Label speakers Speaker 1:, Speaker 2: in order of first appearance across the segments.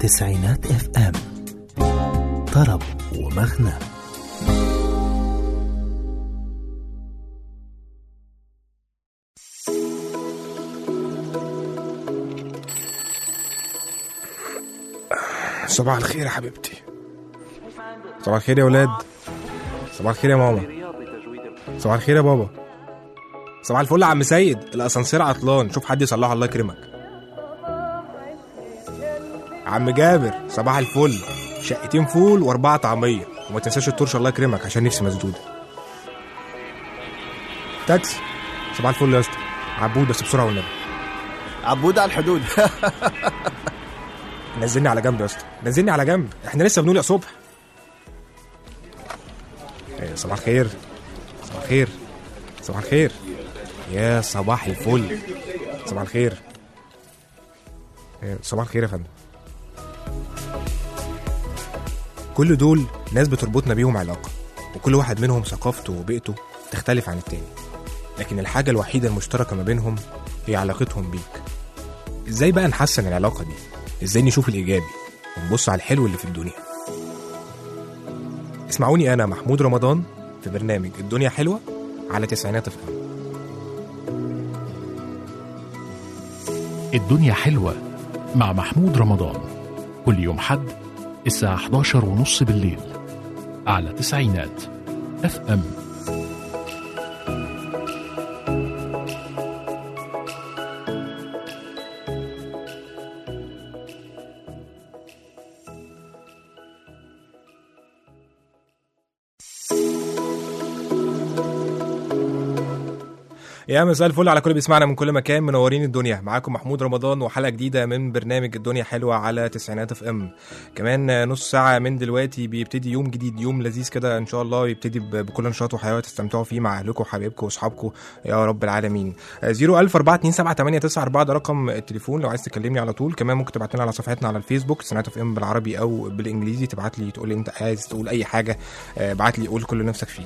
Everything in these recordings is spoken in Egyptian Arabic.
Speaker 1: تسعينات اف ام طرب ومغنى
Speaker 2: صباح الخير يا حبيبتي صباح الخير يا ولاد صباح الخير يا ماما صباح الخير يا بابا صباح الفل يا عم سيد الاسانسير عطلان شوف حد يصلحه الله يكرمك عم جابر صباح الفل شقتين فول واربعه طعميه وما تنساش الترش الله يكرمك عشان نفسي مسدوده تاكسي صباح الفل يا اسطى عبود بس بسرعه والنبي
Speaker 3: عبود على الحدود
Speaker 2: نزلني على جنب يا اسطى نزلني على جنب احنا لسه بنقول يا صبح إيه، صباح الخير صباح الخير صباح الخير يا صباح الفل صباح الخير إيه، صباح الخير يا فندم كل دول ناس بتربطنا بيهم علاقة وكل واحد منهم ثقافته وبيئته تختلف عن التاني لكن الحاجة الوحيدة المشتركة ما بينهم هي علاقتهم بيك ازاي بقى نحسن العلاقة دي ازاي نشوف الايجابي ونبص على الحلو اللي في الدنيا اسمعوني انا محمود رمضان في برنامج الدنيا حلوه على تسعينات اف ام
Speaker 4: الدنيا حلوة مع محمود رمضان كل يوم حد الساعة 11 ونص بالليل على تسعينات اف ام
Speaker 2: يا مساء الفل على كل بيسمعنا من كل مكان منورين الدنيا معاكم محمود رمضان وحلقه جديده من برنامج الدنيا حلوه على تسعينات اف ام كمان نص ساعه من دلوقتي بيبتدي يوم جديد يوم لذيذ كده ان شاء الله يبتدي ب- بكل نشاط وحيويه تستمتعوا فيه مع اهلكم وحبايبكم واصحابكم يا رب العالمين 010427894 ده رقم التليفون لو عايز تكلمني على طول كمان ممكن تبعت لنا على صفحتنا على الفيسبوك تسعينات اف ام بالعربي او بالانجليزي تبعت لي تقول لي انت عايز تقول اي حاجه آه، ابعت لي قول كل اللي نفسك فيه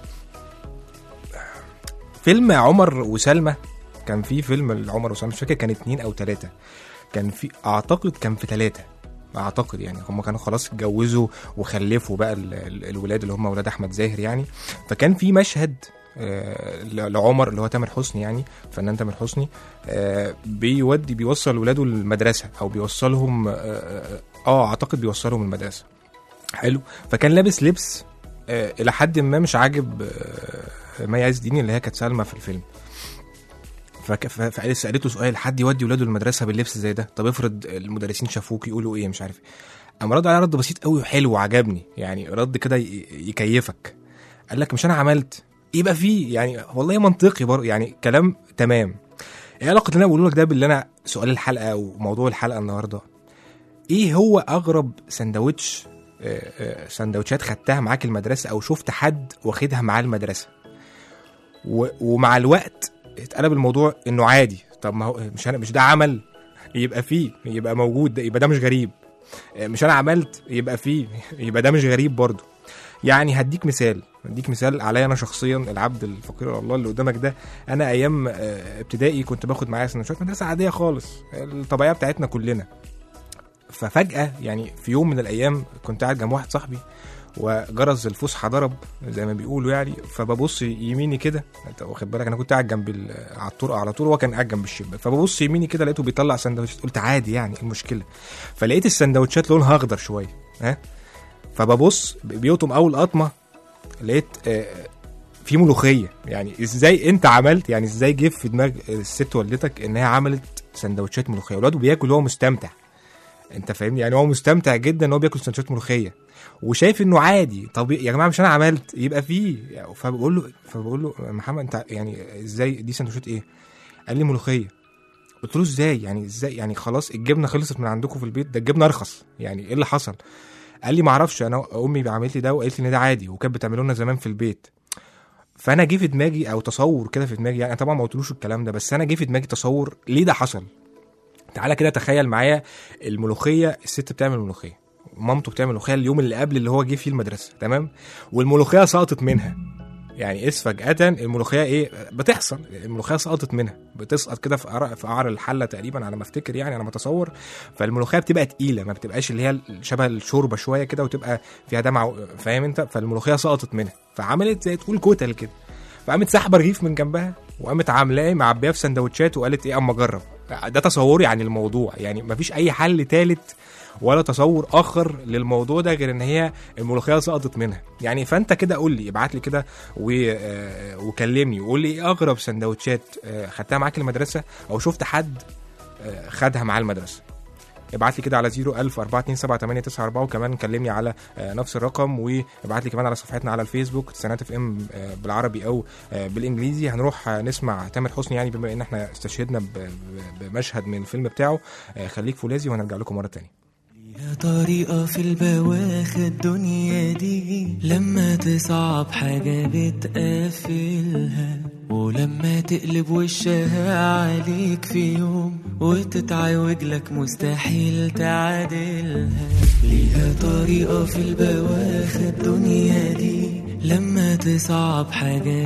Speaker 2: فيلم عمر وسلمى كان في فيلم لعمر وسلمى مش فاكر كان اتنين او تلاتة كان في اعتقد كان في تلاتة اعتقد يعني هم كانوا خلاص اتجوزوا وخلفوا بقى ال- ال- الولاد اللي هم ولاد احمد زاهر يعني فكان في مشهد آه، ل- لعمر اللي هو تامر حسني يعني فنان تامر حسني آه، بيودي بيوصل ولاده المدرسه او بيوصلهم اه, آه, آه اعتقد بيوصلهم المدرسه حلو فكان لابس لبس آه الى حد ما مش عاجب آه مي عز الدين اللي هي كانت سلمى في الفيلم فك... ف- فقالت سالته سؤال حد يودي ولاده المدرسه باللبس زي ده طب افرض المدرسين شافوك يقولوا ايه مش عارف إيه. قام رد عليه رد بسيط قوي وحلو وعجبني يعني رد كده ي... يكيفك قال لك مش انا عملت يبقى فيه يعني والله منطقي برضه يعني كلام تمام ايه علاقه اللي انا بقوله لك ده باللي انا سؤال الحلقه وموضوع الحلقه النهارده ايه هو اغرب سندوتش آه، آه، سندوتشات خدتها معاك المدرسه او شفت حد واخدها معاه المدرسه و... ومع الوقت اتقلب الموضوع انه عادي طب ما هو مش انا مش ده عمل يبقى فيه يبقى موجود ده يبقى ده مش غريب آه، مش انا عملت يبقى فيه يبقى ده مش غريب برضه يعني هديك مثال هديك مثال عليا انا شخصيا العبد الفقير الله اللي قدامك ده انا ايام آه، ابتدائي كنت باخد معايا سندوتشات مدرسه عاديه خالص الطبيعيه بتاعتنا كلنا ففجاه يعني في يوم من الايام كنت قاعد جنب واحد صاحبي وجرس الفسحه ضرب زي ما بيقولوا يعني فببص يميني كده انت واخد بالك انا كنت قاعد جنب ال- على الطرق على طول وهو كان قاعد جنب الشباك فببص يميني كده لقيته بيطلع سندوتشات قلت عادي يعني إيه المشكله فلقيت السندوتشات لونها اخضر شويه ها فببص بيقطم اول قطمه لقيت آه، في ملوخيه يعني ازاي انت عملت يعني ازاي جه في دماغ الست والدتك ان هي عملت سندوتشات ملوخيه والواد بياكل وهو مستمتع انت فاهمني يعني هو مستمتع جدا ان هو بياكل سندوتشات ملوخيه وشايف انه عادي طب يا جماعه مش انا عملت يبقى فيه فبقول له فبقول له محمد انت يعني ازاي دي سندوتشات ايه قال لي ملوخيه قلت له ازاي يعني ازاي يعني خلاص الجبنه خلصت من عندكم في البيت ده الجبنه ارخص يعني ايه اللي حصل قال لي معرفش انا امي عملت لي ده وقالت لي ان ده عادي وكانت بتعمله لنا زمان في البيت فانا جه في دماغي او تصور كده في دماغي يعني أنا طبعا ما قلتلوش الكلام ده بس انا جه في دماغي تصور ليه ده حصل تعالى كده تخيل معايا الملوخيه الست بتعمل ملوخيه مامته بتعمل ملوخيه اليوم اللي قبل اللي هو جه فيه المدرسه تمام والملوخيه سقطت منها يعني قيس فجاه الملوخيه ايه بتحصل الملوخيه سقطت منها بتسقط كده في قرع في قعر الحله تقريبا على ما افتكر يعني على ما اتصور فالملوخيه بتبقى تقيله ما بتبقاش اللي هي شبه الشوربه شويه كده وتبقى فيها دمعه فاهم انت فالملوخيه سقطت منها فعملت زي تقول كتل كده فقامت ساحبه رغيف من جنبها وقامت عاملاه معبيه في سندوتشات وقالت ايه اما اجرب ده تصوري عن الموضوع يعني مفيش اي حل تالت ولا تصور اخر للموضوع ده غير ان هي الملوخيه سقطت منها يعني فانت كده قول لي ابعت لي كده و... آه، وكلمني وقول لي ايه اغرب سندوتشات آه، خدتها معاك المدرسه او شفت حد آه، خدها معاه المدرسه ابعت لي كده على 01000 4278994 وكمان كلمني على آه، نفس الرقم وابعت لي كمان على صفحتنا على الفيسبوك تسعينات اف ام آه، بالعربي او آه، بالانجليزي هنروح آه، نسمع تامر حسني يعني بما ان احنا استشهدنا ب- ب- بمشهد من الفيلم بتاعه آه، خليك فولاذي وهنرجع لكم مره تانية
Speaker 5: يا طريقة في البواخ الدنيا دي لما تصعب حاجة بتقفلها ولما تقلب وشها عليك في يوم وتتعوج لك مستحيل تعادلها ليها طريقة في البواخ الدنيا دي لما تصعب حاجة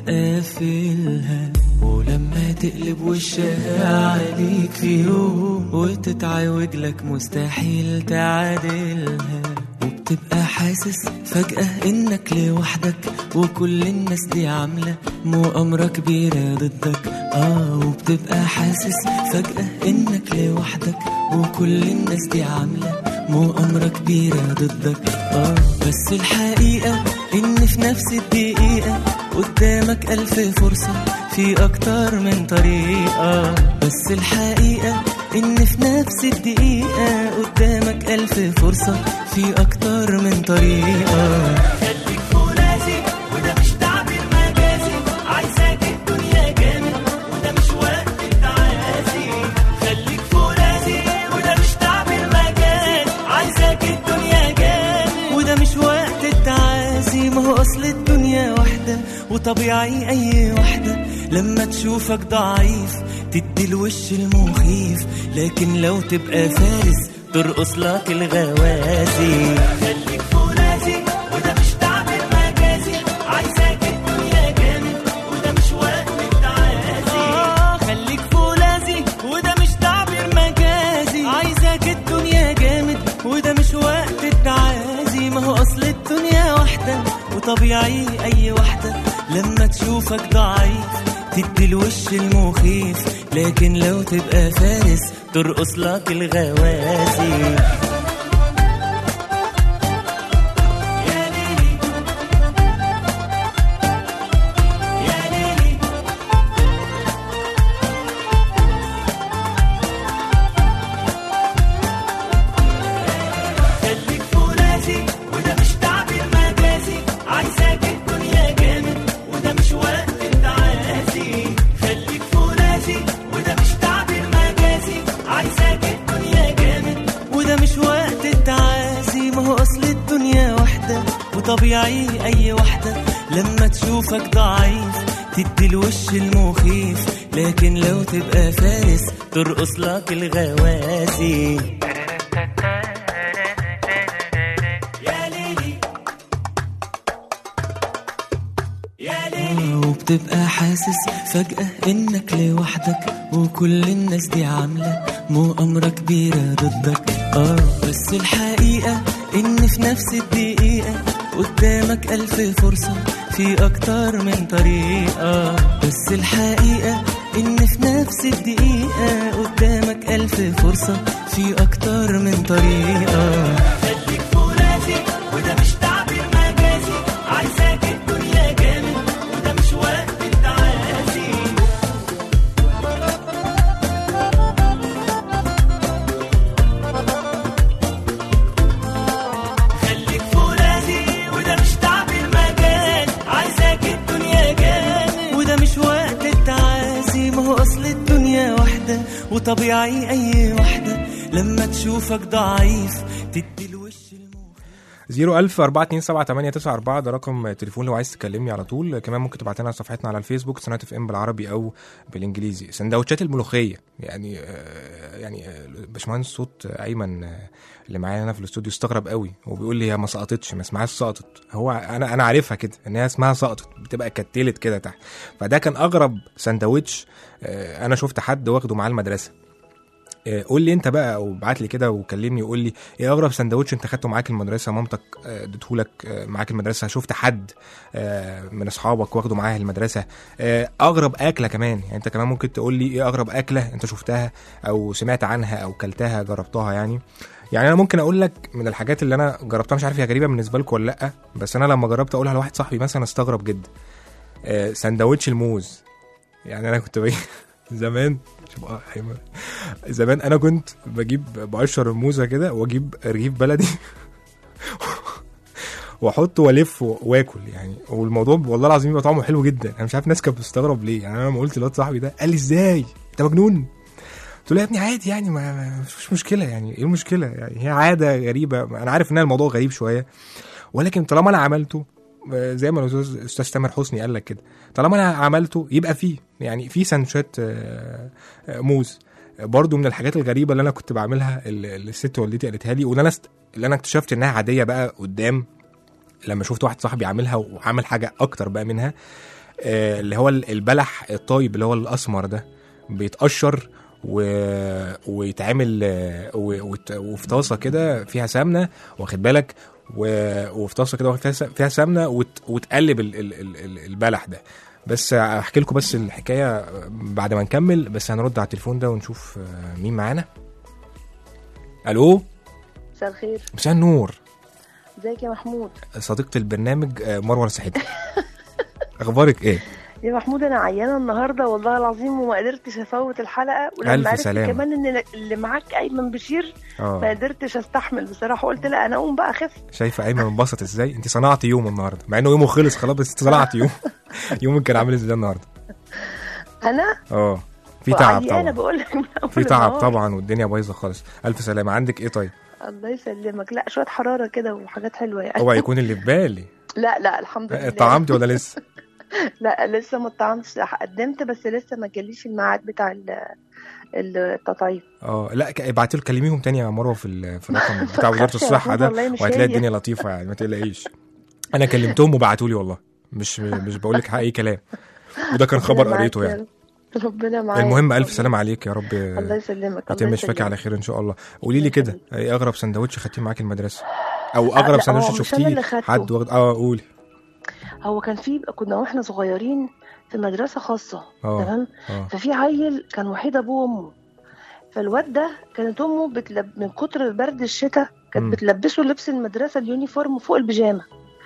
Speaker 5: بتقفلها ولما تقلب وشها عليك في يوم وتتعوج لك مستحيل تعادلها وبتبقى حاسس فجأة انك لوحدك وكل الناس دي عاملة مؤامرة كبيرة ضدك اه وبتبقى حاسس فجأة انك لوحدك وكل الناس دي عاملة مؤامرة كبيرة ضدك اه بس الحقيقة ان في نفس الدقيقة قدامك ألف فرصة في أكتر من طريقة بس الحقيقة إن في نفس الدقيقة قدامك ألف فرصة في أكتر من طريقة خليك فولاذي وده مش تعبير مجازي عايزاك الدنيا جامد وده مش وقت التعازي خليك فولاذي وده مش تعبير مجازي عايزاك الدنيا جامد وده مش وقت التعازي ما هو أصل الدنيا واحدة وطبيعي أي واحدة لما تشوفك ضعيف تدي الوش المخيف لكن لو تبقى فارس ترقص لك الغوازي خليك فولاذي وده مش تعبير مجازي عايزاك الدنيا جامد وده مش وقت التعازي آه خليك فولاذي وده مش تعبير مجازي عايزاك الدنيا جامد وده مش وقت التعازي ما هو اصل الدنيا واحدة وطبيعي اي واحدة لما تشوفك ضعيف تدي الوش المخيف لكن لو تبقى فارس ترقص لك الغوازي يا ليلي يا ليلي خليك فولاذي وده مش تعبير مجازي عايزاك الدنيا جامد وده مش وقت التعازي خليك فولاذي وده مش تعبير مجازي عايزاك الدنيا جامد وده مش وقت التعازي ما هو اصل الدنيا واحدة وطبيعي اي واحدة لما تشوفك ضعيف تدي الوش المخيف لكن لو تبقى فارس ترقص لك الغوازي يا ليلي يا ليلي وبتبقى حاسس فجأة انك لوحدك وكل الناس دي عاملة مؤامرة كبيرة ضدك اه بس الحقيقة ان في نفس الدقيقة قدامك ألف فرصة في أكتر من طريقة بس الحقيقة إن في نفس الدقيقة قدامك ألف فرصة في أكتر من طريقة خليك فولاذي وده مش تعبير مجازي عايزاك الدنيا جامد وده مش وقت التعازي خليك فولاذي وده مش تعبير مجال عايزاك الدنيا جامد وده مش وقت التعازي ما هو اصل الدنيا واحدة وطبيعي اي واحدة لما تشوفك ضعيف تدي الوش المخ
Speaker 2: 01000 427 ده رقم تليفون لو عايز تكلمني على طول كمان ممكن تبعت لنا على صفحتنا على الفيسبوك سنة اف ام بالعربي او بالانجليزي سندوتشات الملوخيه يعني آه، يعني آه، باشمهندس صوت ايمن آه، اللي معايا هنا في الاستوديو استغرب قوي وبيقول لي هي ما سقطتش ما اسمهاش سقطت هو انا انا عارفها كده ان هي اسمها سقطت بتبقى كتلت كده تحت فده كان اغرب سندوتش آه، انا شفت حد واخده معاه المدرسه آه، قول لي انت بقى او ابعت لي كده وكلمني وقول لي ايه اغرب سندوتش انت خدته معاك المدرسه مامتك آه، اديتهولك آه، معاك المدرسه شفت حد آه، من اصحابك واخده معاه المدرسه آه، اغرب اكله كمان يعني انت كمان ممكن تقول لي ايه اغرب اكله انت شفتها او سمعت عنها او كلتها جربتها يعني يعني انا ممكن اقول لك من الحاجات اللي انا جربتها مش عارف هي غريبه بالنسبه لكم ولا لا بس انا لما جربت اقولها لواحد صاحبي مثلا استغرب جدا آه، سندوتش الموز يعني انا كنت بجيب زمان شوف اه أيمن. زمان انا كنت بجيب بقشر الموزه كده واجيب رغيف بلدي واحط والف واكل يعني والموضوع والله العظيم بيبقى طعمه حلو جدا انا مش عارف الناس كانت بتستغرب ليه يعني انا لما قلت لواد صاحبي ده قال لي ازاي انت مجنون قلت له يا ابني عادي يعني ما ما- مش مشكله يعني ايه المشكله يعني هي عاده غريبه انا عارف ان الموضوع غريب شويه ولكن طالما انا عملته آه، زي ما الاستاذ الاستاذ تامر حسني قال لك كده طالما انا عملته يبقى فيه يعني في سندوتشات آه، آه، موز برضو من الحاجات الغريبه اللي انا كنت بعملها اللي اللي الست والدتي قالتها لي واللي انا است... اللي انا اكتشفت انها عاديه بقى قدام لما شفت واحد صاحبي عاملها وعامل حاجه اكتر بقى منها آه، اللي هو البلح الطيب اللي هو الاسمر ده بيتقشر و... ويتعمل آه، و... وت... وفي طاسه كده فيها سمنه واخد بالك و... وفي طاسه كده فيها س- فيها سمنه وت... وتقلب ال... ال... ال... ال- البلح ده بس احكي لكم بس الحكايه بعد ما نكمل بس هنرد على التليفون ده ونشوف آه، مين معانا الو
Speaker 6: مساء الخير
Speaker 2: مساء النور
Speaker 6: ازيك يا محمود
Speaker 2: صديقه البرنامج آه، مروه سعيد اخبارك ايه
Speaker 6: يا محمود انا عيانه النهارده والله العظيم وما قدرتش افوت الحلقه ولما
Speaker 2: ألف
Speaker 6: عرفت
Speaker 2: سلامة.
Speaker 6: كمان ان اللي معاك ايمن بشير ما
Speaker 2: اه
Speaker 6: قدرتش استحمل بصراحه قلت لا انا اقوم بقى اخف
Speaker 2: شايفه ايمن انبسط ازاي انت صنعت يوم النهارده مع انه يومه خلص خلاص بس انت صنعت يوم يومك كان عامل ازاي النهارده
Speaker 6: انا
Speaker 2: اه في تعب
Speaker 6: عيانه
Speaker 2: طبعا
Speaker 6: بقول لك من أول
Speaker 2: في تعب
Speaker 6: النهار.
Speaker 2: طبعا والدنيا بايظه خالص الف سلامه عندك ايه طيب
Speaker 6: الله يسلمك لا شويه حراره كده وحاجات حلوه يعني
Speaker 2: اوعى يكون اللي في بالي
Speaker 6: لا لا الحمد لله
Speaker 2: طعمتي ولا لسه
Speaker 6: لا لسه ما اتطعمتش قدمت بس لسه ما جاليش الميعاد بتاع ال- التطعيم
Speaker 2: اه لا ك- ابعتي له كلميهم تاني يا مروه في ال- في الرقم بتاع وزاره
Speaker 6: تخافش يا
Speaker 2: الصحه
Speaker 6: محمود،
Speaker 2: ده
Speaker 6: والله مش
Speaker 2: وهتلاقي
Speaker 6: هي.
Speaker 2: الدنيا لطيفه يعني ما تقلقيش انا كلمتهم وبعتوا لي والله مش مش بقول لك اي كلام وده كان خبر
Speaker 6: ربنا معاك
Speaker 2: قريته
Speaker 6: يا
Speaker 2: يعني
Speaker 6: رب. ربنا معاك
Speaker 2: المهم الف سلامه عليك يا رب
Speaker 6: الله يسلمك الله
Speaker 2: يتم شفاك
Speaker 6: يسلمك.
Speaker 2: على خير ان شاء الله قولي لي
Speaker 6: الله
Speaker 2: كده
Speaker 6: يخليك.
Speaker 2: ايه اغرب سندوتش خدتيه معاك المدرسه او
Speaker 6: لا،
Speaker 2: اغرب
Speaker 6: هو
Speaker 2: سندوتش
Speaker 6: مش أنا
Speaker 2: شفتيه
Speaker 6: اللي خدته.
Speaker 2: حد واخد اه قولي
Speaker 6: هو كان في كنا واحنا صغيرين في مدرسة خاصة
Speaker 2: اه
Speaker 6: تمام
Speaker 2: اه
Speaker 6: ففي عيل كان وحيد ابوه وامه فالواد ده كانت امه بتلب... من كتر برد الشتاء
Speaker 2: مم.
Speaker 6: كانت بتلبسه لبس المدرسة اليونيفورم فوق البيجامة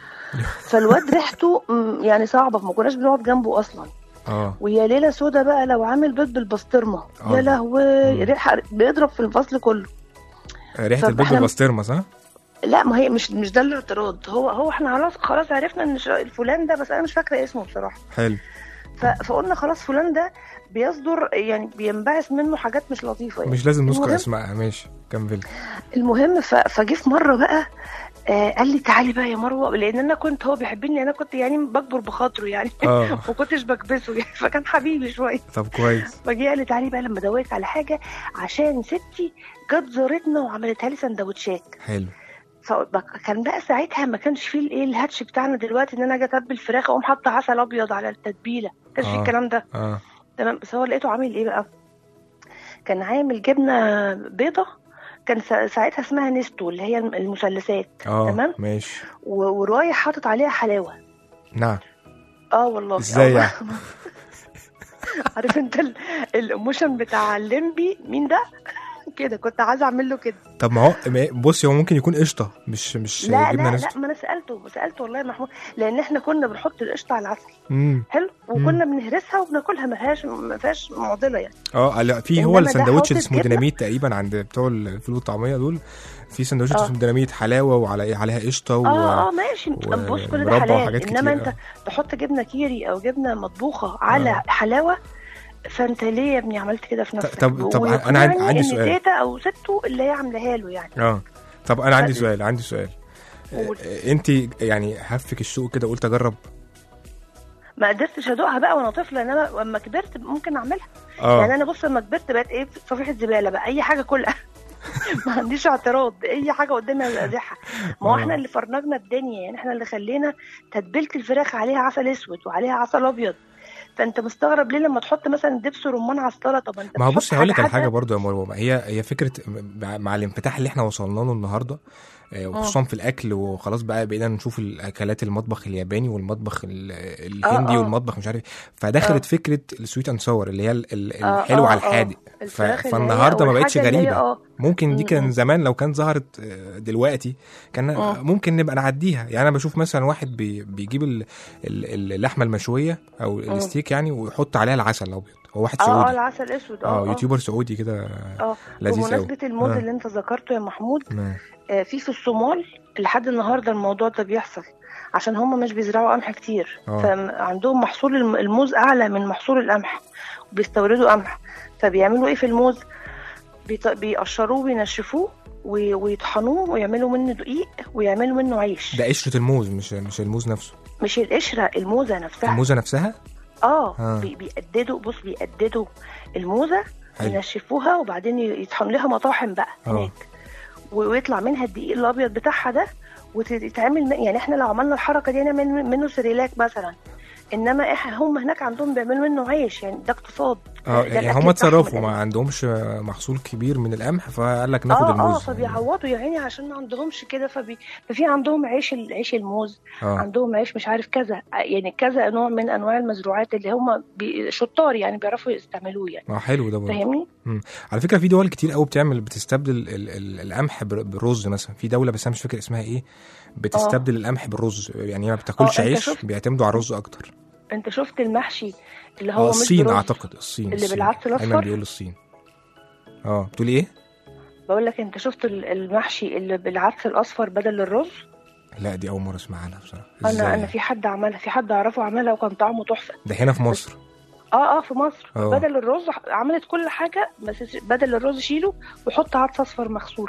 Speaker 6: فالواد ريحته مم، يعني صعبة ما كناش بنقعد جنبه اصلا
Speaker 2: اه
Speaker 6: ويا ليلة سودا بقى لو عامل بيض بالبسطرمة
Speaker 2: آه.
Speaker 6: يا لهوي
Speaker 2: مم.
Speaker 6: ريحة بيضرب في الفصل كله
Speaker 2: ريحه
Speaker 6: طب
Speaker 2: البيض
Speaker 6: إحنا-
Speaker 2: بالبسطرمه صح؟
Speaker 6: لا ما هي مش مش ده الاعتراض هو هو احنا خلاص خلاص عرفنا ان ش- الفلان ده بس انا مش فاكره اسمه بصراحه
Speaker 2: حلو
Speaker 6: ف- فقلنا خلاص فلان ده بيصدر يعني بينبعث منه حاجات مش لطيفه يعني.
Speaker 2: مش لازم نذكر
Speaker 6: المهم-
Speaker 2: اسمائها ماشي كمل
Speaker 6: المهم ف- فجه في مره بقى آه قال لي تعالي بقى يا مروه لان انا كنت هو بيحبني انا كنت يعني بكبر بخاطره يعني
Speaker 2: اه
Speaker 6: ما كنتش بكبسه يعني فكان حبيبي شويه
Speaker 2: طب كويس
Speaker 6: فجه قال لي تعالي بقى لما ادوقك على حاجه عشان ستي جت زارتنا وعملتها لي سندوتشات
Speaker 2: حلو
Speaker 6: فكان بقى ساعتها ما كانش فيه الايه الهاتش بتاعنا دلوقتي ان انا اجي اتبل فراخ اقوم حاطه عسل ابيض على التتبيله ما كانش فيه
Speaker 2: آه.
Speaker 6: الكلام ده
Speaker 2: اه
Speaker 6: تمام بس هو لقيته عامل ايه بقى كان عامل جبنه بيضه كان سا- ساعتها اسمها نستو اللي هي الم- المثلثات
Speaker 2: اه
Speaker 6: تمام.
Speaker 2: ماشي
Speaker 6: و- ورايح حاطط عليها حلاوه
Speaker 2: نعم
Speaker 6: اه والله
Speaker 2: ازاي
Speaker 6: آه.
Speaker 2: يعني؟
Speaker 6: عارف انت ال- الايموشن بتاع الليمبي مين ده كده كنت عايزه اعمل له كده
Speaker 2: طب ما هو ما- بصي هو ممكن يكون قشطه مش مش
Speaker 6: لا
Speaker 2: جبنه
Speaker 6: لا
Speaker 2: نستو
Speaker 6: لا ما انا سالته سالته والله يا محمود لان احنا كنا بنحط القشطه على العسل
Speaker 2: امم
Speaker 6: حلو وكنا بنهرسها وبناكلها ما فيهاش ما فيهاش معضله يعني
Speaker 2: اه لا في هو
Speaker 6: إنما ده
Speaker 2: السندوتش
Speaker 6: حاطط
Speaker 2: اسمه
Speaker 6: جبنة.
Speaker 2: ديناميت تقريبا عند بتوع الفول والطعميه دول في سندوتش
Speaker 6: آه.
Speaker 2: اسمه ديناميت حلاوه وعلى عليها قشطه و...
Speaker 6: اه اه ماشي
Speaker 2: و-
Speaker 6: بص كل ده
Speaker 2: مربى
Speaker 6: حلال
Speaker 2: وحاجات كتير،
Speaker 6: انما
Speaker 2: آه.
Speaker 6: انت تحط جبنه كيري او جبنه مطبوخه على
Speaker 2: آه.
Speaker 6: حلاوه فانت ليه يا ابني عملت كده في نفسك
Speaker 2: طب- طب
Speaker 6: ويقنعني
Speaker 2: أنا عندي- عندي
Speaker 6: ان
Speaker 2: سؤال.
Speaker 6: تيتا او سته اللي هي عاملاها له يعني
Speaker 2: اه طب انا عندي
Speaker 6: بس-
Speaker 2: سؤال عندي سؤال
Speaker 6: قول.
Speaker 2: انت يعني هفك السوق كده قلت اجرب
Speaker 6: ما قدرتش ادوقها بقى وانا طفله انما لما كبرت ممكن اعملها
Speaker 2: اه
Speaker 6: يعني انا بص لما كبرت بقت ايه صفيحه زباله بقى اي حاجه كلها ما عنديش اعتراض اي حاجه قدامي ازحها ما هو
Speaker 2: آه.
Speaker 6: احنا اللي فرنجنا الدنيا يعني احنا اللي خلينا تتبيله الفراخ عليها عسل اسود وعليها عسل ابيض فانت مستغرب ليه لما تحط مثلا دبس رمان على السلطه ما انت
Speaker 2: ما هو
Speaker 6: بتحط
Speaker 2: بصي هقول لك على
Speaker 6: حادقة.
Speaker 2: حاجه برضو يا مروه هي هي فكره مع- مع الانفتاح اللي احنا وصلنا له النهارده آه، وخصوصا في الاكل وخلاص بقى بقينا نشوف الاكلات المطبخ الياباني والمطبخ ال- الهندي
Speaker 6: آه.
Speaker 2: والمطبخ مش عارف إيه. فدخلت
Speaker 6: آه.
Speaker 2: فكره السويت اند ساور اللي هي ال- ال-
Speaker 6: آه،
Speaker 2: الحلو
Speaker 6: آه،
Speaker 2: على
Speaker 6: آه.
Speaker 2: الحادق ف-
Speaker 6: الفراخ اللي هي-
Speaker 2: فالنهارده ما بقتش
Speaker 6: والحاجة اللي هي
Speaker 2: غريبه
Speaker 6: اه
Speaker 2: ممكن دي
Speaker 6: م-
Speaker 2: كان
Speaker 6: م.
Speaker 2: زمان لو كان ظهرت آه، دلوقتي كان
Speaker 6: آه.
Speaker 2: ممكن نبقى نعديها يعني انا بشوف مثلا واحد بي بيجيب ال- ال- اللحمه المشويه او الستيك يعني ويحط عليها العسل الابيض هو واحد
Speaker 6: اه اه
Speaker 2: سعودي
Speaker 6: العسل اسود
Speaker 2: اه
Speaker 6: اه
Speaker 2: يوتيوبر سعودي كده
Speaker 6: اه
Speaker 2: لذيذ قوي
Speaker 6: بمناسبه الموز
Speaker 2: آه.
Speaker 6: اللي انت ذكرته يا محمود
Speaker 2: نعم.
Speaker 6: آه، في في الصومال لحد النهارده الموضوع ده بيحصل عشان هم مش بيزرعوا قمح كتير
Speaker 2: آه.
Speaker 6: فعندهم محصول الم- الموز اعلى من محصول القمح وبيستوردوا قمح فبيعملوا ايه في الموز بيط- بيقشروه وينشفوه وي- ويطحنوه ويعملوا منه دقيق ويعملوا منه عيش
Speaker 2: ده قشرة الموز مش مش الموز نفسه
Speaker 6: مش القشره الموزه نفسها
Speaker 2: الموزة نفسها
Speaker 6: اه
Speaker 2: آه.
Speaker 6: بي- بيقددوا بص بيقددوا الموزه
Speaker 2: حلو.
Speaker 6: ينشفوها وبعدين يطحن لها مطاحن بقى
Speaker 2: آه.
Speaker 6: هناك و- ويطلع منها الدقيق الابيض بتاعها ده وتتعمل م- يعني احنا لو عملنا الحركه دي نعمل منه سريلاك مثلا انما احنا هم هناك عندهم بيعملوا منه عيش يعني ده اقتصاد
Speaker 2: اه
Speaker 6: ده
Speaker 2: يعني
Speaker 6: الأكل
Speaker 2: هم
Speaker 6: بتاعهم
Speaker 2: اتصرفوا ما
Speaker 6: الأساسي.
Speaker 2: عندهمش محصول كبير من القمح فقال لك ناخد
Speaker 6: اه اه
Speaker 2: الموز
Speaker 6: فبيعوضوا يا عيني عشان ما عندهمش كده فبي... ففي عندهم عيش ال- عيش الموز
Speaker 2: اه
Speaker 6: عندهم عيش مش عارف كذا يعني كذا نوع من انواع المزروعات اللي هم بي... شطار يعني بيعرفوا يستعملوه يعني
Speaker 2: اه حلو ده برضه
Speaker 6: فاهمني؟
Speaker 2: على فكره في دول كتير قوي بتعمل بتستبدل ال- ال- القمح بر- بالرز مثلا في دوله بس انا مش فاكر اسمها ايه بتستبدل القمح بالرز يعني ما بتاكلش
Speaker 6: آه، أنت
Speaker 2: عيش
Speaker 6: شفت؟
Speaker 2: بيعتمدوا على الرز اكتر
Speaker 6: انت شفت المحشي اللي هو
Speaker 2: اه
Speaker 6: مش
Speaker 2: الصين
Speaker 6: برز؟
Speaker 2: اعتقد الصين
Speaker 6: اللي
Speaker 2: الصين.
Speaker 6: بالعدس الأصفر؟
Speaker 2: ايمن بيقول الصين اه بتقولي ايه
Speaker 6: بقول لك انت شفت ال- المحشي اللي بالعدس الاصفر بدل الرز
Speaker 2: لا دي اول مره اسمع عنها بصراحه
Speaker 6: انا
Speaker 2: إزاي؟
Speaker 6: انا في حد عملها في حد اعرفه عملها وكان طعمه تحفه
Speaker 2: ده هنا في مصر
Speaker 6: اه اه في مصر
Speaker 2: اه.
Speaker 6: بدل الرز عملت كل حاجه بس بدل الرز شيله وحط عدس اصفر مغسول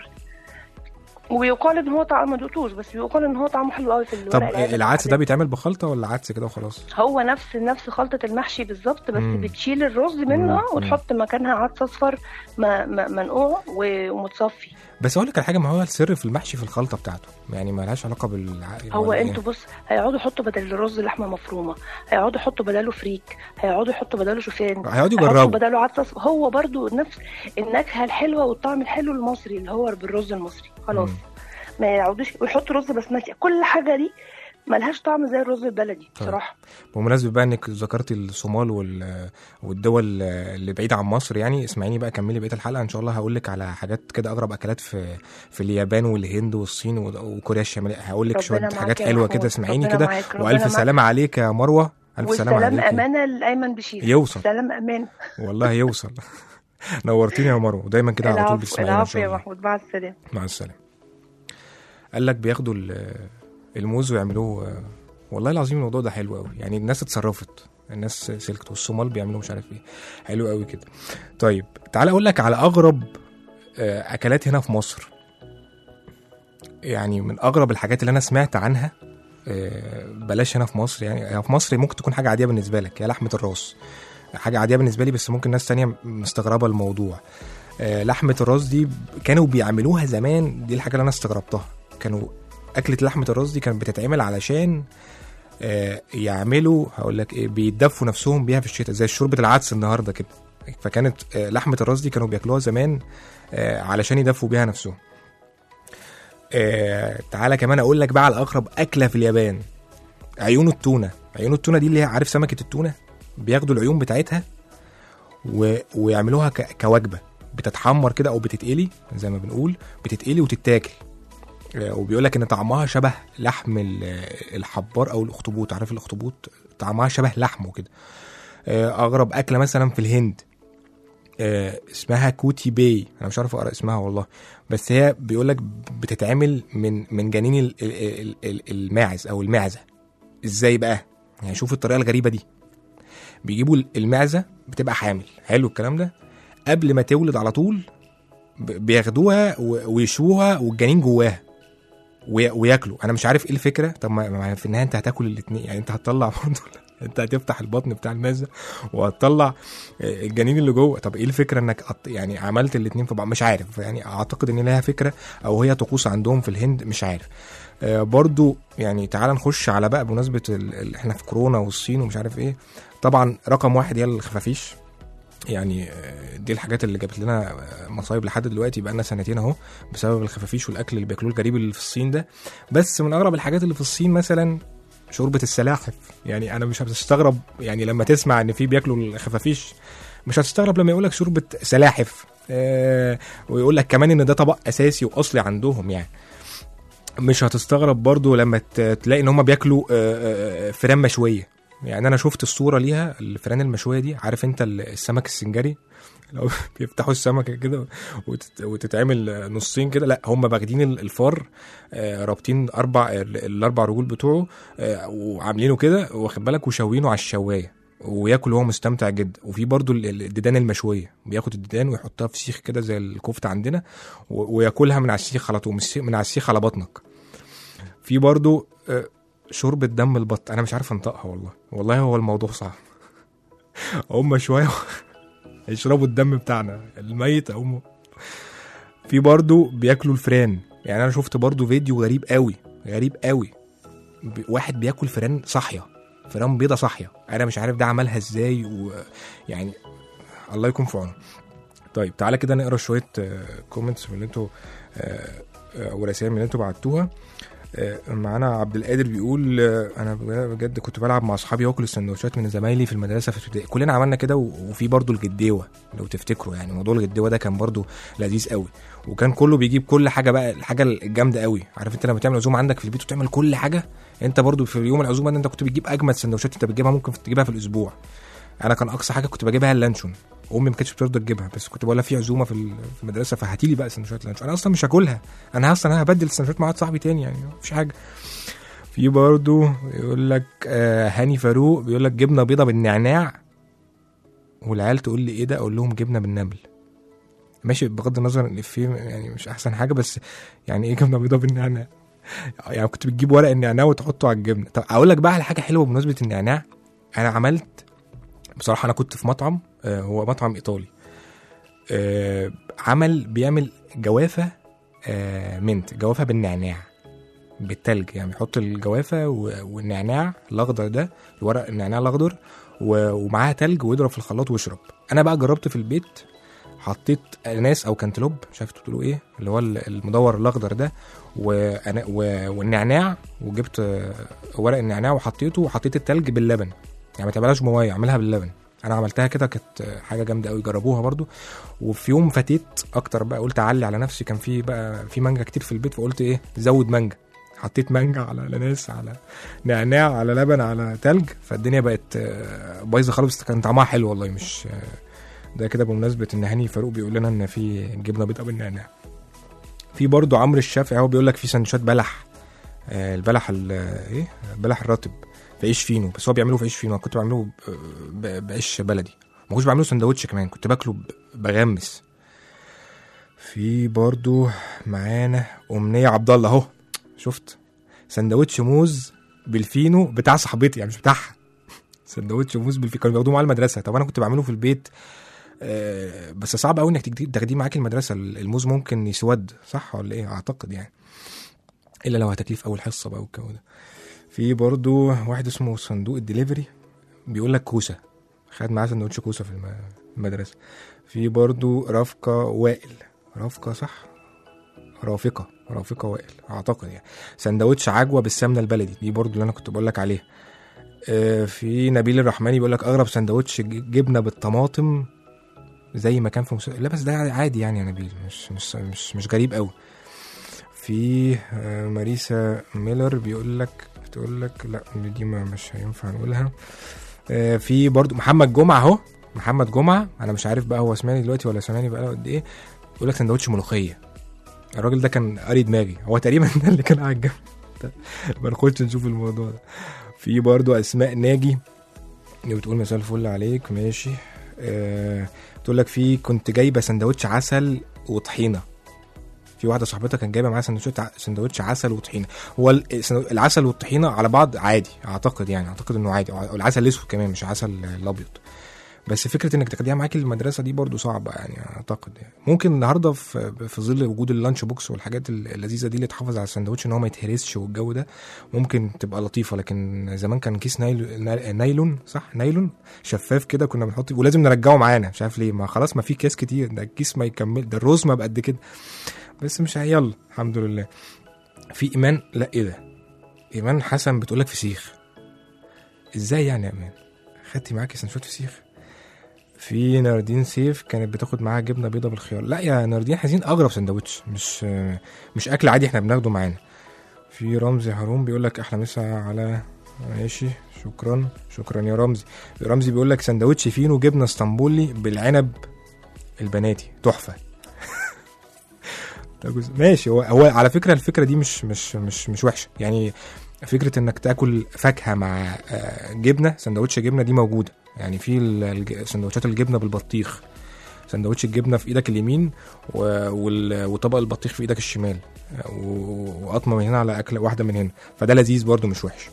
Speaker 6: ويقال ان هو طعم ما دقتوش بس بيقال ان هو طعمه حلو قوي في الورق
Speaker 2: طب
Speaker 6: العنب
Speaker 2: العدس ده
Speaker 6: والحاجات
Speaker 2: بيتعمل بخلطه ولا عدس كده وخلاص
Speaker 6: هو نفس نفس خلطة المحشي بالظبط بس
Speaker 2: مم.
Speaker 6: بتشيل الرز منها
Speaker 2: مم.
Speaker 6: وتحط مكانها عدس اصفر م- م- منقوع و- ومتصفي
Speaker 2: بس اقول لك على حاجه ما هو السر في المحشي في الخلطه بتاعته يعني ما لهاش علاقه بالع...
Speaker 6: هو
Speaker 2: ولا إيه؟
Speaker 6: انتوا بص هيقعدوا يحطوا بدل الرز لحمه مفرومه هيقعدوا يحطوا بداله فريك هيقعدوا يحطوا بداله شوفان
Speaker 2: هيقعدوا
Speaker 6: هيحطوا
Speaker 2: يجربوا
Speaker 6: بداله عدس أصفر. هو برضو نفس النكهه الحلوه والطعم الحلو المصري اللي هو بالرز المصري خلاص
Speaker 2: مم.
Speaker 6: ما يقعدوش ويحطوا رز بسمتي كل حاجه دي ملهاش طعم زي الرز البلدي
Speaker 2: طيب.
Speaker 6: بصراحه
Speaker 2: بمناسبة بقى انك ذكرت الصومال وال... والدول اللي بعيدة عن مصر يعني اسمعيني بقى كملي بقية الحلقة ان شاء الله هقول لك على حاجات كده اغرب اكلات في في اليابان والهند والصين و- وكوريا الشمالية هقول لك
Speaker 6: ربنا
Speaker 2: شوية
Speaker 6: معاك
Speaker 2: حاجات
Speaker 6: يا
Speaker 2: حلوة
Speaker 6: محمود.
Speaker 2: كده اسمعيني
Speaker 6: ربنا
Speaker 2: كده
Speaker 6: معاك. ربنا
Speaker 2: والف
Speaker 6: معاك.
Speaker 2: سلامة عليك يا مروة الف سلامة
Speaker 6: والسلام
Speaker 2: عليك
Speaker 6: امانه لايمن بشير
Speaker 2: يوصل.
Speaker 6: سلام امان
Speaker 2: والله يوصل نورتيني يا مروة ودايما كده على طول
Speaker 6: العفو
Speaker 2: بتسمعينا ان
Speaker 6: العفو
Speaker 2: شاء
Speaker 6: يا
Speaker 2: الله
Speaker 6: محمود مع السلامه
Speaker 2: مع السلامة قال لك بياخدوا ال- الموز ويعملوه والله العظيم الموضوع ده حلو قوي يعني الناس اتصرفت الناس سلكت والصومال بيعملوا مش عارف ايه حلو قوي كده طيب تعال اقول لك على اغرب آه، اكلات هنا في مصر يعني من اغرب الحاجات اللي انا سمعت عنها آه، بلاش هنا في مصر يعني هي في مصر ممكن تكون حاجه عاديه بالنسبه لك هي لحمه الراس حاجه عاديه بالنسبه لي بس ممكن ناس تانية مستغربه الموضوع آه، لحمه الراس دي كانوا بيعملوها زمان دي الحاجه اللي انا استغربتها كانوا اكله لحمه الراس دي كانت بتتعمل علشان آه، يعملوا هقول لك ايه بيدفوا نفسهم بيها في الشتاء زي شوربه العدس النهارده كده فكانت آه، لحمه الراس دي كانوا بياكلوها زمان آه، علشان يدفوا بيها نفسهم آه، تعالى كمان اقول لك بقى على اقرب اكله في اليابان عيون التونه عيون التونه دي اللي هي عارف سمكه التونه بياخدوا العيون بتاعتها و... ويعملوها ك... كوجبه بتتحمر كده او بتتقلي زي ما بنقول بتتقلي وتتاكل آه، وبيقول لك ان طعمها شبه لحم ال- الحبار او الاخطبوط عارف الاخطبوط طعمها شبه لحمه كده آه، اغرب اكله مثلا في الهند آه، اسمها كوتي باي انا مش عارف اقرا اسمها والله بس هي بيقول لك بتتعمل من من جنين ال- ال- ال- ال- الماعز او المعزه ازاي بقى يعني شوف الطريقه الغريبه دي بيجيبوا المعزه بتبقى حامل حلو الكلام ده قبل ما تولد على طول ب- بياخدوها و- ويشوها والجنين جواها وي- وياكلوا انا مش عارف ايه الفكره طب ما ما في النهايه انت هتاكل الاثنين يعني انت هتطلع برضه انت هتفتح البطن بتاع المعزه وهتطلع آه، الجنين اللي جوه طب ايه الفكره انك قط- يعني عملت الاثنين في بعض مش عارف يعني اعتقد ان لها فكره او هي طقوس عندهم في الهند مش عارف آه، برضو يعني تعال نخش على بقى بمناسبه ال... ال... احنا في كورونا والصين ومش عارف ايه طبعا رقم واحد هي الخفافيش يعني آه، دي الحاجات اللي جابت لنا آه، مصايب لحد دلوقتي بقى لنا سنتين اهو بسبب الخفافيش والاكل اللي بياكلوه الغريب اللي في الصين ده بس من اغرب الحاجات اللي في الصين مثلا شوربه السلاحف يعني انا مش هتستغرب يعني لما تسمع ان في بياكلوا الخفافيش مش هتستغرب لما يقول لك شوربه سلاحف آه ويقول لك كمان ان ده طبق اساسي واصلي عندهم يعني مش هتستغرب برضو لما ت- تلاقي ان هم بياكلوا آه، آه، فيران مشويه يعني انا شفت الصوره ليها الفيران المشويه دي عارف انت ال- السمك السنجري لو بيفتحوا السمكه كده وتت- وتتعمل نصين كده لا هم واخدين ال- الفار آه، رابطين اربع ال- الاربع رجول بتوعه آه، وعاملينه كده واخد بالك وشاوينه على الشوايه وياكل وهو مستمتع جدا وفي برضو ال- ال- الديدان المشويه بياخد الديدان ويحطها في سيخ كده زي الكفته عندنا و- وياكلها من على السيخ على طول من السيخ- من على السيخ على بطنك في برضو آه، شوربة دم البط أنا مش عارف أنطقها والله والله هو الموضوع صعب هم شوية يشربوا الدم بتاعنا الميت هم في برضو بياكلوا الفران يعني أنا شفت برضو فيديو غريب قوي غريب قوي ب- واحد بياكل فران صاحية فران بيضة صاحية أنا مش عارف ده عملها إزاي ويعني الله يكون في عونه طيب تعالى كده نقرا شوية كومنتس من اللي انتوا آه، آه، ورسائل من اللي انتوا بعتوها آه، معانا عبد القادر بيقول آه، انا بجد كنت بلعب مع اصحابي واكل السندوتشات من زمايلي في المدرسه في ابتدائي كلنا عملنا كده و- وفي برضو الجديوه لو تفتكروا يعني موضوع الجديوه ده كان برضو لذيذ قوي وكان كله بيجيب كل حاجه بقى الحاجه الجامده قوي عارف انت لما تعمل عزومه عندك في البيت وتعمل كل حاجه انت برضو في يوم العزومه ده انت كنت بتجيب اجمد سندوتشات انت بتجيبها ممكن تجيبها في الاسبوع انا كان اقصى حاجه كنت بجيبها اللانشون امي ما كانتش بترضى تجيبها بس كنت بقول لها في عزومه في ال- في المدرسه فهاتي لي بقى سندوتشات لانشون انا اصلا مش هاكلها انا اصلا انا هبدل السندوتشات مع واحد صاحبي تاني يعني مفيش حاجه في برضو يقول لك آه هاني فاروق بيقول لك جبنه بيضه بالنعناع والعيال تقول لي ايه ده اقول لهم جبنه بالنمل ماشي بغض النظر ان الافيه يعني مش احسن حاجه بس يعني ايه جبنه بيضه بالنعناع يعني كنت بتجيب ورق النعناع وتحطه على الجبنه طب اقول لك بقى على حاجه حلوه بمناسبه النعناع انا عملت بصراحه انا كنت في مطعم آه هو مطعم ايطالي آه عمل بيعمل جوافه آه منت جوافه بالنعناع بالتلج يعني يحط الجوافه و- والنعناع الاخضر ده ورق النعناع الاخضر و- ومعاها تلج ويضرب في الخلاط ويشرب انا بقى جربت في البيت حطيت اناناس او كانتلوب مش عارف تقولوا ايه اللي هو ال- المدور الاخضر ده وأنا و- والنعناع وجبت آه، ورق النعناع وحطيته وحطيت التلج باللبن يعني ما تعملهاش بميه اعملها باللبن انا عملتها كده كانت آه، حاجه جامده قوي جربوها برضو وفي يوم فاتيت اكتر بقى قلت اعلي على نفسي كان في بقى في مانجا كتير في البيت فقلت ايه زود مانجا حطيت مانجا على اناناس على نعناع على لبن على تلج فالدنيا بقت آه، بايظه خالص بس كان طعمها حلو والله مش آه، ده كده بمناسبه ان هاني فاروق بيقول لنا ان في جبنه بيضاء بالنعناع في برضو عمرو الشافعي هو بيقول لك في سندوتشات بلح آه، البلح ال- ايه البلح الرطب في عيش فينو بس هو بيعمله في عيش فينو انا كنت بعمله ب- ب- بعيش بلدي ما كنتش بعمله سندوتش كمان كنت باكله ب- بغمس في برضو معانا امنيه عبد الله اهو شفت سندوتش موز بالفينو بتاع صاحبتي يعني مش بتاعها سندوتش موز بالفينو كانوا بياخدوه معاه المدرسه طب انا كنت بعمله في البيت آه، بس صعب قوي انك تجدي- تاخديه معاك المدرسه الموز ممكن يسود صح ولا ايه اعتقد يعني الا لو هتكليف اول حصه بقى والجو ده في برضو واحد اسمه صندوق الدليفري بيقول لك كوسه خد معاه سندوتش كوسه في الم- المدرسه في برضو رفقه وائل رفقه صح رافقه رافقه وائل اعتقد يعني سندوتش عجوه بالسمنه البلدي دي برضو اللي انا كنت بقول لك عليها آه، في نبيل الرحماني بيقول لك اغرب سندوتش ج- جبنه بالطماطم زي ما كان في مسلسل لا بس ده عادي يعني يا نبيل مش مش مش, مش غريب قوي في آه، ماريسا ميلر بيقول لك بتقول لك لا دي ما مش هينفع نقولها آه، في برضو محمد جمعه اهو محمد جمعه انا مش عارف بقى هو سمعني دلوقتي ولا سمعني بقى قد ايه بيقول لك سندوتش ملوخيه الراجل ده كان قاري دماغي هو تقريبا ده اللي كان قاعد جنبي ما نخش نشوف الموضوع ده في برضو اسماء ناجي اللي بتقول مساء الفل عليك ماشي آه بتقول لك في كنت جايبه سندوتش عسل وطحينه في واحده صاحبتها كان جايبه معاها سندوتش سندوتش عسل وطحينه هو ال- السندو- العسل والطحينه على بعض عادي اعتقد يعني اعتقد انه عادي العسل الاسود كمان مش عسل الابيض بس فكره انك تاخديها معاكي المدرسه دي برضو صعبه يعني اعتقد يعني. ممكن النهارده في في ظل وجود اللانش بوكس والحاجات اللذيذه دي اللي تحافظ على السندوتش ان هو ما يتهرسش والجو ده ممكن تبقى لطيفه لكن زمان كان كيس نايل... نايلون صح نايلون شفاف كده كنا بنحط ولازم نرجعه معانا مش عارف ليه ما خلاص ما في كيس كتير ده الكيس ما يكمل ده الرز ما بقد كده بس مش يلا الحمد لله في ايمان لا ايه ده ايمان حسن بتقولك فسيخ ازاي يعني يا ايمان خدتي معاكي سندوتشات فسيخ في ناردين سيف كانت بتاخد معاها جبنه بيضه بالخيار لا يا ناردين عايزين اغرب سندوتش مش مش اكل عادي احنا بناخده معانا في رمزي هارون بيقول لك احلى مسا على ماشي شكرا شكرا يا رمزي رمزي بيقول لك سندوتش فينو جبنه اسطنبولي بالعنب البناتي تحفه ده جزء- ماشي هو هو على فكره الفكره دي مش مش مش مش وحشه يعني فكره انك تاكل فاكهه مع آه، جبنه سندوتش جبنه دي موجوده يعني في ال- الج- سندوتشات الجبنه بالبطيخ سندوتش الجبنه في ايدك اليمين و- وال- وطبق البطيخ في ايدك الشمال آه، و- وقطمه من هنا على اكله واحده من هنا فده لذيذ برده مش وحش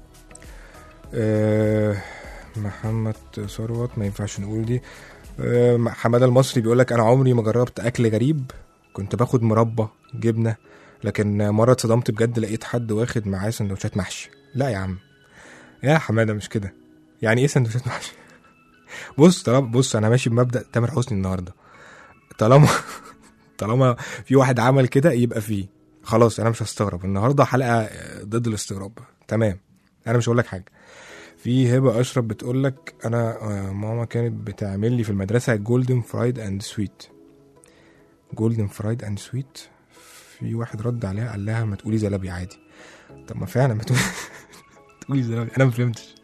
Speaker 2: آه، محمد ثروت ما ينفعش نقول دي آه، حماده المصري بيقول لك انا عمري ما جربت اكل غريب كنت باخد مربى جبنه لكن مره اتصدمت بجد لقيت حد واخد معاه سندوتشات محشي لا يا عم يا حماده مش كده يعني ايه سندوتشات محشي بص طالما بص انا ماشي بمبدا تامر حسني النهارده طالما طالما في واحد عمل كده يبقى فيه خلاص انا مش هستغرب النهارده حلقه ضد الاستغراب تمام انا مش هقول لك حاجه في هبه اشرف بتقول لك انا آه، ماما كانت بتعمل لي في المدرسه جولدن فرايد اند سويت جولدن فرايد اند سويت في واحد رد عليها قال لها ما تقولي زلابي عادي طب ما فعلا ما تقولي تقولي زلابي انا ما فهمتش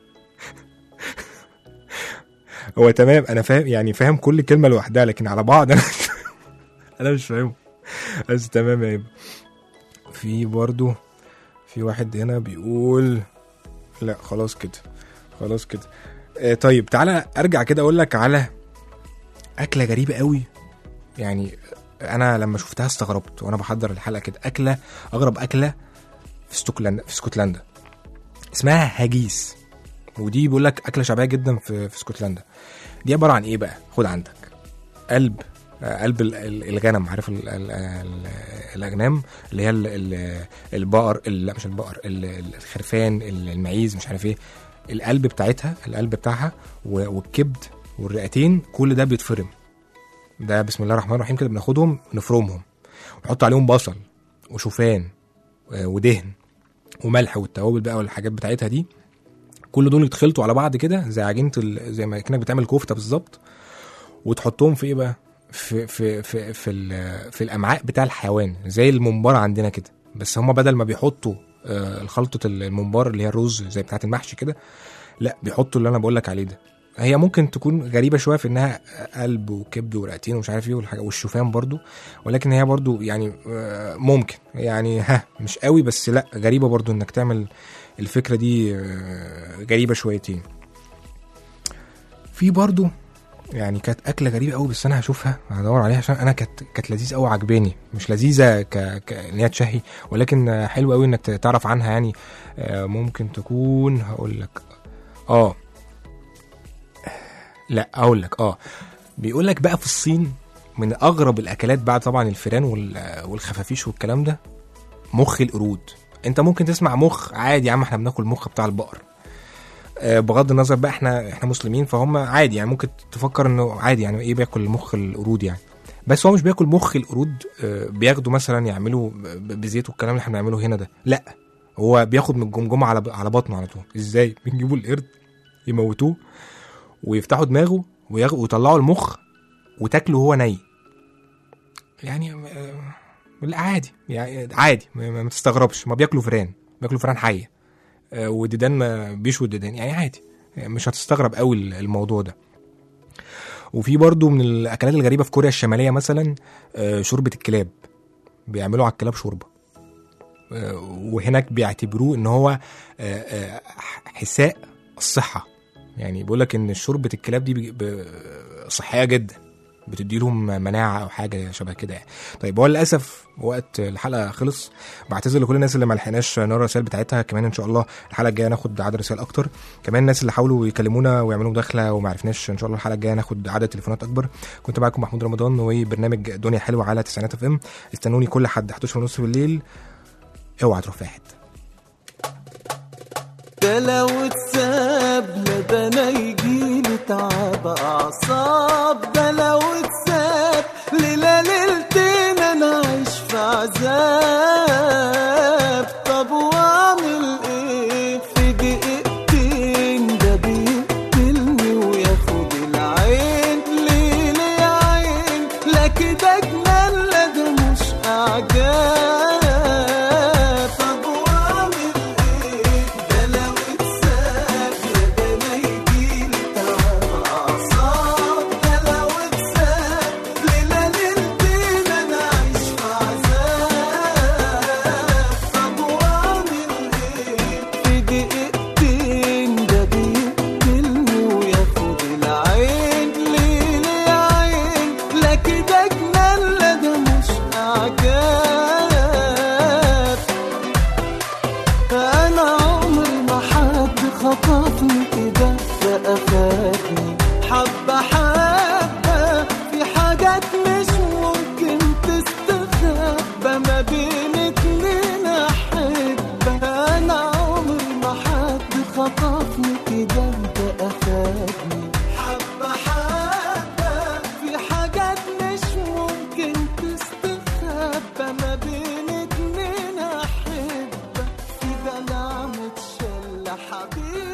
Speaker 2: هو تمام انا فاهم يعني فاهم كل كلمه لوحدها لكن على بعض انا مش انا مش فاهمه بس تمام يا هبه في برضو في واحد هنا بيقول لا خلاص كده خلاص كده آه طيب تعالى ارجع كده اقول لك على اكله غريبه قوي يعني انا لما شفتها استغربت وانا بحضر الحلقه كده اكله اغرب اكله في اسكتلندا في اسكتلندا اسمها هاجيس ودي بيقول لك اكله شعبيه جدا في في اسكتلندا دي عباره عن ايه بقى خد عندك قلب آه، قلب ال- ال- الغنم عارف ال ال ال الاغنام اللي هي ال ال البقر ال- لا مش البقر ال- ال- الخرفان ال- المعيز مش عارف ايه القلب بتاعتها القلب بتاعها و- والكبد والرئتين كل ده بيتفرم ده بسم الله الرحمن الرحيم كده بناخدهم نفرمهم ونحط عليهم بصل وشوفان آه، ودهن وملح والتوابل بقى والحاجات بتاعتها دي كل دول يتخلطوا على بعض كده زي عجينه ال- زي ما كانك بتعمل كفته بالظبط وتحطهم في ايه بقى في في في في, ال- في الامعاء بتاع الحيوان زي الممبار عندنا كده بس هما بدل ما بيحطوا آه، الخلطه الممبار اللي هي الرز زي بتاعه المحشي كده لا بيحطوا اللي انا بقول لك عليه ده هي ممكن تكون غريبه شويه في انها قلب وكبد ورئتين ومش عارف ايه والحاجة والشوفان برضو ولكن هي برضو يعني آه، ممكن يعني ها مش قوي بس لا غريبه برضو انك تعمل الفكره دي آه، غريبه شويتين في برضو يعني كانت اكله غريبه قوي بس انا هشوفها هدور عليها عشان انا كانت كانت لذيذه قوي عجباني مش لذيذه ك... ك... ان هي تشهي ولكن آه، حلو قوي انك تعرف عنها يعني آه، ممكن تكون هقول لك اه لا اقول لك اه بيقول لك بقى في الصين من اغرب الاكلات بعد طبعا الفيران وال- والخفافيش والكلام ده مخ القرود انت ممكن تسمع مخ عادي يا عم احنا بناكل مخ بتاع البقر آه، بغض النظر بقى احنا احنا مسلمين فهم عادي يعني ممكن تفكر انه عادي يعني ايه بياكل مخ القرود يعني بس هو مش بياكل مخ القرود آه، بياخدوا مثلا يعملوا ب- بزيت والكلام اللي احنا بنعمله هنا ده لا هو بياخد من الجمجمه على على بطنه على طول ازاي بنجيبوا القرد يموتوه ويفتحوا دماغه وياخ- ويطلعوا المخ وتاكله وهو ني يعني آه، لا عادي يعني عادي ما, ما تستغربش ما بياكلوا فران بياكلوا فران حيه آه، وديدان ما بيشوا الديدان يعني عادي يعني مش هتستغرب قوي الموضوع ده وفي برضو من الاكلات الغريبه في كوريا الشماليه مثلا آه، شوربه الكلاب بيعملوا على الكلاب شوربه آه، وهناك بيعتبروه ان هو آه، آه، حساء الصحه يعني بيقول لك ان شوربه الكلاب دي بي- ب- صحيه جدا بتدي لهم مناعه او حاجه شبه كده يعني طيب هو للاسف وقت الحلقه خلص بعتذر لكل الناس اللي ما لحقناش نقرا الرسائل بتاعتها كمان ان شاء الله الحلقه الجايه ناخد عدد رسائل اكتر كمان الناس اللي حاولوا يكلمونا ويعملوا مداخله وما عرفناش ان شاء الله الحلقه الجايه ناخد عدد تليفونات اكبر كنت معاكم محمود رمضان وبرنامج دنيا حلوه على تسعينات اف ام استنوني كل حد 11 ونص بالليل اوعى تروح في حته
Speaker 5: ده لو اتساب لا ده انا يجيلي تعب اعصاب ده لو اتساب ليلة ليلتين انا عايش في عذاب طب واعمل ايه في دقيقتين ده بيقتلني وياخد العين ليه ليه يا عين لا كده جنان لا ده مش اعجاب طب واعمل ايه ده لو اتساب يا ده انا يجيلي تعب اعصاب ده لو اتساب ليلة ليلتين انا عايش في عذاب طب واعمل ايه في دقيقتين ده بيقتلني وياخد العين ليه ليه يا عين لا كده جنان لا ده مش اعجاب انا عمري ما حد خطفني كده بقى فاتني حبة حبة في حاجات مش ممكن تستخبى ما بين اتنين احبة انا عمري ما حد خطفني كده بقى فاتني حبة حبة في حاجات مش ممكن تستخبى ما بين اتنين احبة في دلع متشلة حبيبي